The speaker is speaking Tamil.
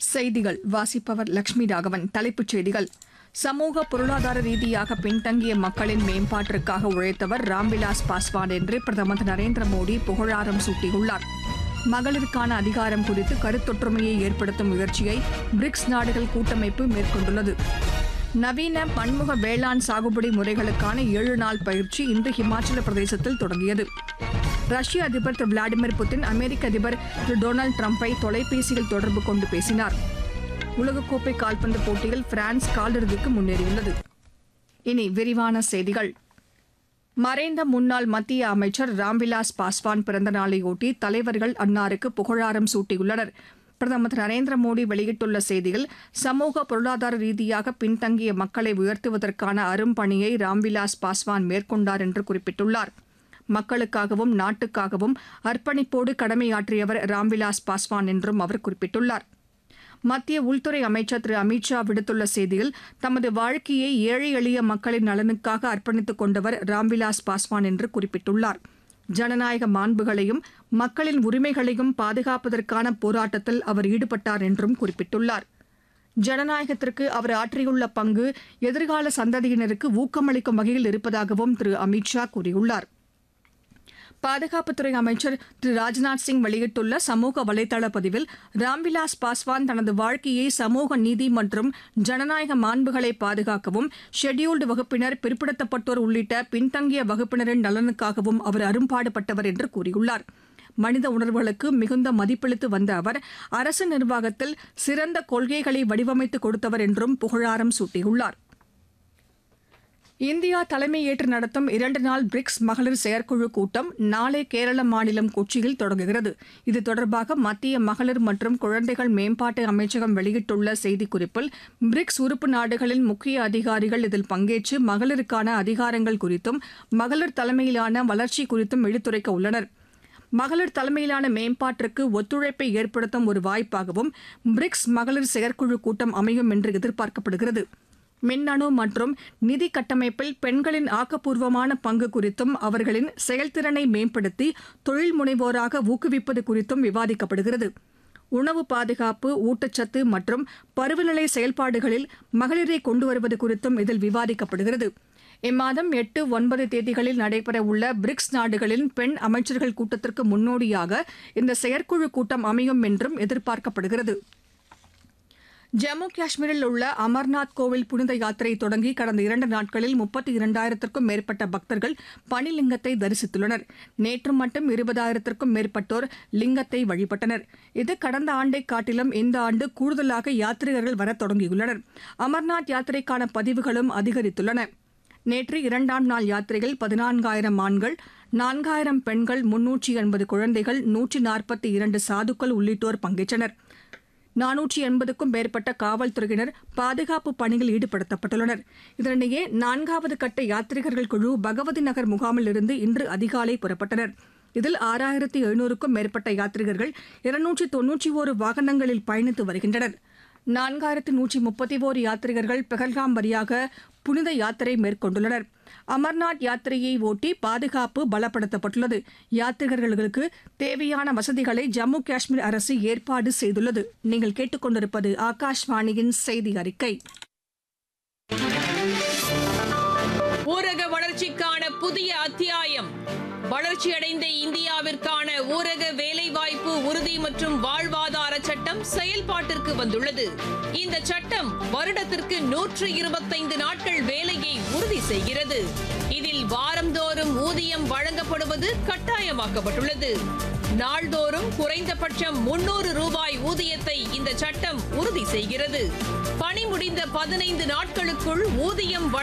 செய்திகள் வாசிப்பவர் லட்சுமி ராகவன் தலைப்புச் செய்திகள் சமூக பொருளாதார ரீதியாக பின்தங்கிய மக்களின் மேம்பாட்டிற்காக உழைத்தவர் ராம்விலாஸ் பாஸ்வான் என்று பிரதமர் திரு நரேந்திர மோடி புகழாரம் சூட்டியுள்ளார் மகளிருக்கான அதிகாரம் குறித்து கருத்தொற்றுமையை ஏற்படுத்தும் முயற்சியை பிரிக்ஸ் நாடுகள் கூட்டமைப்பு மேற்கொண்டுள்ளது நவீன பன்முக வேளாண் சாகுபடி முறைகளுக்கான ஏழு நாள் பயிற்சி இன்று ஹிமாச்சல பிரதேசத்தில் தொடங்கியது ரஷ்ய அதிபர் திரு விளாடிமிர் புட்டின் அமெரிக்க அதிபர் திரு டொனால்டு டிரம்பை தொலைபேசியில் தொடர்பு கொண்டு பேசினார் உலகக்கோப்பை கால்பந்து போட்டியில் பிரான்ஸ் காலிறுதிக்கு முன்னேறியுள்ளது இனி விரிவான செய்திகள் மறைந்த முன்னாள் மத்திய அமைச்சர் ராம்விலாஸ் பாஸ்வான் பிறந்த நாளையொட்டி தலைவர்கள் அன்னாருக்கு புகழாரம் சூட்டியுள்ளனர் பிரதமர் திரு நரேந்திர மோடி வெளியிட்டுள்ள செய்தியில் சமூக பொருளாதார ரீதியாக பின்தங்கிய மக்களை உயர்த்துவதற்கான அரும்பணியை ராம்விலாஸ் பாஸ்வான் மேற்கொண்டார் என்று குறிப்பிட்டுள்ளார் மக்களுக்காகவும் நாட்டுக்காகவும் அர்ப்பணிப்போடு கடமையாற்றியவர் ராம்விலாஸ் பாஸ்வான் என்றும் அவர் குறிப்பிட்டுள்ளார் மத்திய உள்துறை அமைச்சர் திரு அமித் ஷா விடுத்துள்ள செய்தியில் தமது வாழ்க்கையை ஏழை எளிய மக்களின் நலனுக்காக அர்ப்பணித்துக் கொண்டவர் ராம்விலாஸ் பாஸ்வான் என்று குறிப்பிட்டுள்ளார் ஜனநாயக மாண்புகளையும் மக்களின் உரிமைகளையும் பாதுகாப்பதற்கான போராட்டத்தில் அவர் ஈடுபட்டார் என்றும் குறிப்பிட்டுள்ளார் ஜனநாயகத்திற்கு அவர் ஆற்றியுள்ள பங்கு எதிர்கால சந்ததியினருக்கு ஊக்கமளிக்கும் வகையில் இருப்பதாகவும் திரு அமித் ஷா கூறியுள்ளார் பாதுகாப்புத்துறை அமைச்சர் திரு ராஜ்நாத் சிங் வெளியிட்டுள்ள சமூக வலைதள பதிவில் ராம்விலாஸ் பாஸ்வான் தனது வாழ்க்கையை சமூக நீதி மற்றும் ஜனநாயக மாண்புகளை பாதுகாக்கவும் ஷெட்யூல்டு வகுப்பினர் பிற்படுத்தப்பட்டோர் உள்ளிட்ட பின்தங்கிய வகுப்பினரின் நலனுக்காகவும் அவர் அரும்பாடுபட்டவர் என்று கூறியுள்ளார் மனித உணர்வுகளுக்கு மிகுந்த மதிப்பளித்து வந்த அவர் அரசு நிர்வாகத்தில் சிறந்த கொள்கைகளை வடிவமைத்து கொடுத்தவர் என்றும் புகழாரம் சூட்டியுள்ளார் இந்தியா தலைமையேற்று நடத்தும் இரண்டு நாள் பிரிக்ஸ் மகளிர் செயற்குழு கூட்டம் நாளை கேரள மாநிலம் கொச்சியில் தொடங்குகிறது இது தொடர்பாக மத்திய மகளிர் மற்றும் குழந்தைகள் மேம்பாட்டு அமைச்சகம் வெளியிட்டுள்ள செய்திக்குறிப்பில் பிரிக்ஸ் உறுப்பு நாடுகளின் முக்கிய அதிகாரிகள் இதில் பங்கேற்று மகளிருக்கான அதிகாரங்கள் குறித்தும் மகளிர் தலைமையிலான வளர்ச்சி குறித்தும் எடுத்துரைக்க உள்ளனர் மகளிர் தலைமையிலான மேம்பாட்டிற்கு ஒத்துழைப்பை ஏற்படுத்தும் ஒரு வாய்ப்பாகவும் பிரிக்ஸ் மகளிர் செயற்குழு கூட்டம் அமையும் என்று எதிர்பார்க்கப்படுகிறது மின்னணு மற்றும் நிதி கட்டமைப்பில் பெண்களின் ஆக்கப்பூர்வமான பங்கு குறித்தும் அவர்களின் செயல்திறனை மேம்படுத்தி தொழில் முனைவோராக ஊக்குவிப்பது குறித்தும் விவாதிக்கப்படுகிறது உணவு பாதுகாப்பு ஊட்டச்சத்து மற்றும் பருவநிலை செயல்பாடுகளில் மகளிரை கொண்டு வருவது குறித்தும் இதில் விவாதிக்கப்படுகிறது இம்மாதம் எட்டு ஒன்பது தேதிகளில் நடைபெறவுள்ள பிரிக்ஸ் நாடுகளின் பெண் அமைச்சர்கள் கூட்டத்திற்கு முன்னோடியாக இந்த செயற்குழு கூட்டம் அமையும் என்றும் எதிர்பார்க்கப்படுகிறது ஜம்மு காஷ்மீரில் உள்ள அமர்நாத் கோவில் புனித யாத்திரை தொடங்கி கடந்த இரண்டு நாட்களில் முப்பத்தி இரண்டாயிரத்திற்கும் மேற்பட்ட பக்தர்கள் பனிலிங்கத்தை தரிசித்துள்ளனர் நேற்று மட்டும் இருபதாயிரத்திற்கும் மேற்பட்டோர் லிங்கத்தை வழிபட்டனர் இது கடந்த ஆண்டை காட்டிலும் இந்த ஆண்டு கூடுதலாக யாத்ரீகர்கள் வரத் தொடங்கியுள்ளனர் அமர்நாத் யாத்திரைக்கான பதிவுகளும் அதிகரித்துள்ளன நேற்று இரண்டாம் நாள் யாத்திரையில் பதினான்காயிரம் ஆண்கள் நான்காயிரம் பெண்கள் முன்னூற்றி எண்பது குழந்தைகள் நூற்றி நாற்பத்தி இரண்டு சாதுக்கள் உள்ளிட்டோர் பங்கேற்றனர் நானூற்றி எண்பதுக்கும் மேற்பட்ட காவல்துறையினர் பாதுகாப்பு பணியில் ஈடுபடுத்தப்பட்டுள்ளனர் இதனிடையே நான்காவது கட்ட யாத்ரீகர்கள் குழு பகவதி நகர் முகாமில் இருந்து இன்று அதிகாலை புறப்பட்டனர் இதில் ஆறாயிரத்தி எழுநூறுக்கும் மேற்பட்ட யாத்ரீகர்கள் இருநூற்றி தொன்னூற்றி ஒரு வாகனங்களில் பயணித்து வருகின்றனர் நான்காயிரத்து நூற்றி முப்பத்தி ஓரு யாத்ரீகர்கள் பெஹல்காம் வழியாக புனித யாத்திரை மேற்கொண்டுள்ளனர் அமர்நாத் யாத்திரையை ஒட்டி பாதுகாப்பு பலப்படுத்தப்பட்டுள்ளது யாத்ரீகர்களுக்கு தேவையான வசதிகளை ஜம்மு காஷ்மீர் அரசு ஏற்பாடு செய்துள்ளது நீங்கள் கேட்டுக்கொண்டிருப்பது ஆகாஷ்வாணியின் செய்தி அறிக்கை ஊரக வளர்ச்சிக்கான புதிய அத்தியாயம் வளர்ச்சியடைந்த இந்தியாவிற்கான ஊரக வேலைவாய்ப்பு உறுதி மற்றும் வாழ்வாதார சட்டம் செயல்பாட்டிற்கு வந்துள்ளது இந்த சட்டம் வருடத்திற்கு நூற்று இருபத்தைந்து நாட்கள் வேலையை உறுதி செய்கிறது இதில் வாரந்தோறும் ஊதியம் வழங்கப்படுவது கட்டாயமாக்கப்பட்டுள்ளது நாள்தோறும் குறைந்தபட்சம் முன்னூறு ரூபாய் ஊதியத்தை இந்த சட்டம் உறுதி செய்கிறது பணி முடிந்த பதினைந்து நாட்களுக்குள் ஊதியம்